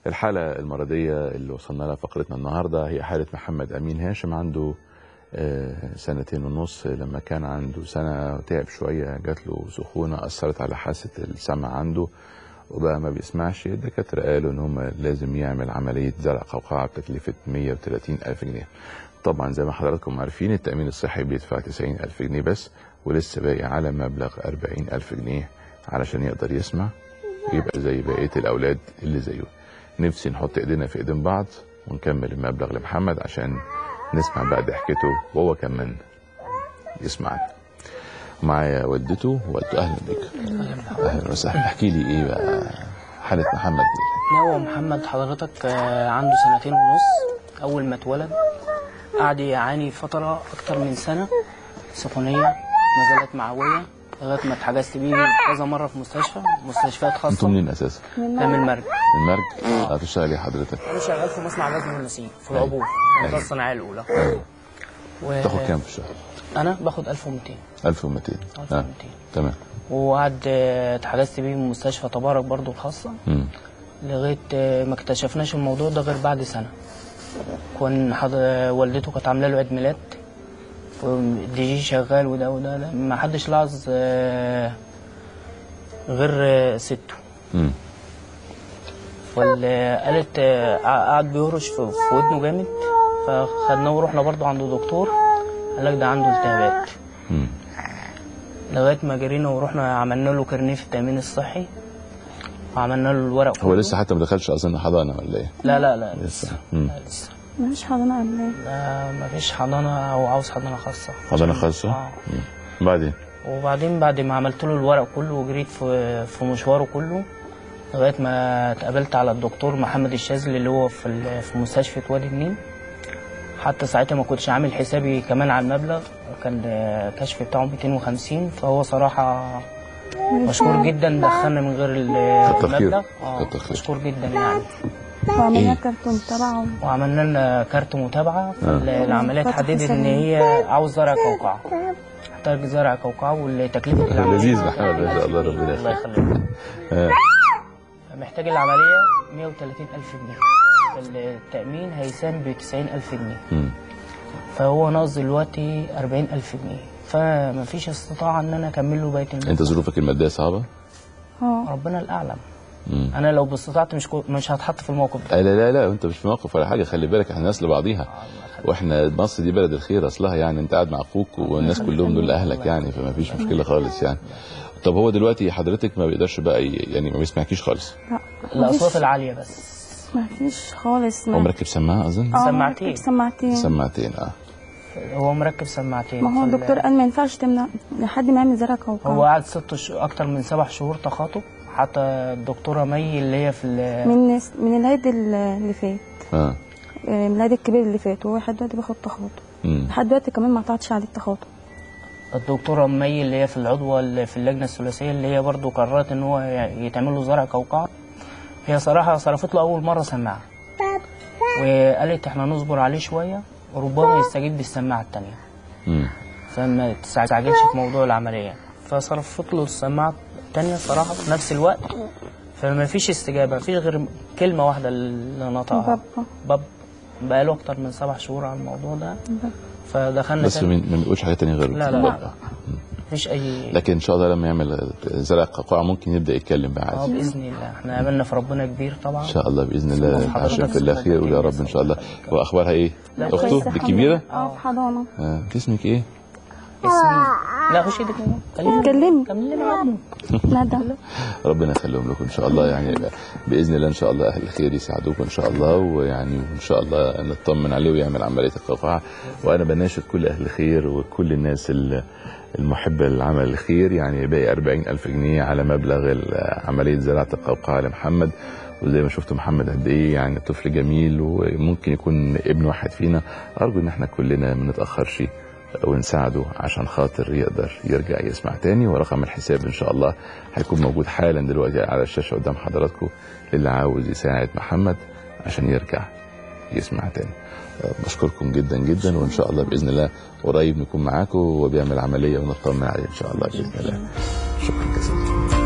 الحالة المرضية اللي وصلنا لها فقرتنا النهاردة هي حالة محمد أمين هاشم عنده آه، سنتين ونص لما كان عنده سنة تعب شوية جات له سخونة أثرت على حاسة السمع عنده وبقى ما بيسمعش الدكاترة قالوا إن هم لازم يعمل عملية زرع قوقعة بتكلفة 130 ألف جنيه طبعا زي ما حضراتكم عارفين التأمين الصحي بيدفع 90 ألف جنيه بس ولسه باقي على مبلغ 40 ألف جنيه علشان يقدر يسمع ويبقى زي بقية الأولاد اللي زيه نفسي نحط إيدينا في إيدين بعض ونكمل المبلغ لمحمد عشان نسمع بقى ضحكته وهو كمان يسمعنا معايا والدته وقلت اهلا بك اهلا وسهلا احكي لي ايه بقى حاله محمد دي هو محمد حضرتك آه، عنده سنتين ونص أول ما اتولد قعد يعاني فترة أكتر من سنة سخونية نزلات معوية لغاية ما اتحجزت بيه كذا مرة في مستشفى مستشفيات انتوا خاصة منين اساسا ده من مرج المرج اه بتشتغل ايه حضرتك أنا شغال في مصنع غزل والنسيج في العبور المنطقة الصناعية الأولى و... تاخد كام في الشهر أنا باخد 1200 1200 اه 1200 تمام وقعد آه، اتحجزت بيه من مستشفى تبارك برضو الخاصة امم لغايه آه، ما اكتشفناش الموضوع ده غير بعد سنه كان حض... والدته كانت عامله له عيد ميلاد الدي جي شغال وده وده لا، ما حدش لاحظ آه، غير آه، سته امم قالت قعد بيهرش في في ودنه جامد فخدناه ورحنا برضه عند دكتور قال لك ده عنده التهابات امم لغايه ما جرينا ورحنا عملنا له كارنيه في التامين الصحي وعملنا له الورق هو كله. لسه حتى ما دخلش اظن حضانه ولا ايه لا لا لا لسه امم لا لسه مفيش حضانة قبل لا مفيش حضانة أو عاوز حضانة خاصة حضانه خاصه اه مم. بعدين وبعدين بعد ما عملت له الورق كله وجريت في في مشواره كله لغاية ما اتقابلت على الدكتور محمد الشاذلي اللي هو في ال- في مستشفى وادي النيل حتى ساعتها ما كنتش عامل حسابي كمان على المبلغ وكان الكشف بتاعه 250 فهو صراحة مشكور جدا دخلنا من غير ال- كتر خير. المبلغ اه كتر خير. مشكور جدا يعني وعملنا إيه؟ كرتون تبعه وعملنا لنا كارت متابعة فالعملية فتح اتحددت ان سليم. هي عاوز زرع قوقعة محتاج زرع قوقعة والتكلفة العملية لذيذ محمد ما شاء الله ربنا الله يخليك يخليك آه. محتاج العملية 130 ألف جنيه التأمين هيساهم ب 90 ألف جنيه مم. فهو ناقص دلوقتي 40 ألف جنيه فمفيش استطاعة إن أنا أكمل له بقية المال انت ظروفك الماديه صعبه اه ربنا الأعلم مم. أنا لو باستطاعتي مش كو... مش هتحط في الموقف ده آه لا لا لا انت مش في موقف ولا حاجه خلي بالك احنا ناس لبعضيها واحنا مصر دي بلد الخير اصلها يعني انت قاعد مع اخوك والناس كلهم دول اهلك يعني فما فيش مشكله خالص يعني طب هو دلوقتي حضرتك ما بيقدرش بقى ي- يعني ما بيسمعكيش خالص لا الأصوات العالية بس مفيش خالص هو مركب سماعه اظن آه، سماعتين. مركب سماعتين سماعتين اه هو مركب سماعتين ما هو فال- الدكتور قال ما ينفعش تمنع لحد ما يعمل زرع قوقعة هو قعد ست ش... أكتر من سبع شهور تخاطب حتى الدكتورة مي اللي هي في ال... من من العيد اللي فات اه آه، من العيد الكبير اللي فات وهو لحد دلوقتي باخد تخاطب مم. لحد دلوقتي كمان ما قطعتش عليه التخاطب الدكتورة مي اللي هي في العضوة اللي في اللجنة الثلاثية اللي هي برضو قررت ان هو يتعمل له زرع قوقعة هي صراحة صرفت له أول مرة سماعة وقالت احنا نصبر عليه شوية وربما يستجيب بالسماعة التانية مم. فما تستعجلش في موضوع العملية فصرفت له السماعة التانية صراحة في نفس الوقت فما فيش استجابة مفيش غير كلمة واحدة اللي نطقها بابا. باب بقاله أكتر من سبع شهور على الموضوع ده فدخلنا بس تاني ما ما بيقولش حاجه تانية غير لا، لا، لا. بابا. مفيش أي لكن ان شاء الله لما يعمل زرع قوقعه ممكن يبدا يتكلم بقى اه عادي باذن الله احنا املنا في ربنا كبير طبعا ان شاء الله باذن الله حضرتك عشان في الله خير ويا رب ان شاء الله واخبارها ايه لا، اخته كويسة دي الحمد كبيره لله. اه في حضانة آه. انت اسمك ايه اسمي لا خش ايدك هنا. كلمني اتكلمي كملي معاهم ندى ربنا يخليهم لكم ان شاء الله يعني باذن الله ان شاء الله اهل الخير يساعدوكم ان شاء الله ويعني وان شاء الله نطمن عليه ويعمل عمليه القوقعه وانا بناشد كل اهل الخير وكل الناس ال- المحبه للعمل الخير يعني باقي 40 الف جنيه على مبلغ ال- عمليه زراعه القوقعه لمحمد وزي ما شفتوا محمد قد ايه يعني طفل جميل وممكن يكون ابن واحد فينا ارجو ان احنا كلنا ما نتاخرش ونساعده عشان خاطر يقدر يرجع يسمع تاني ورقم الحساب ان شاء الله هيكون موجود حالا دلوقتي على الشاشه قدام حضراتكم للي عاوز يساعد محمد عشان يرجع يسمع تاني أه، بشكركم جدا جدا وان شاء الله باذن الله قريب نكون معاكم وبيعمل عمليه ونطمن عليه ان شاء الله باذن الله شكرا جزيلا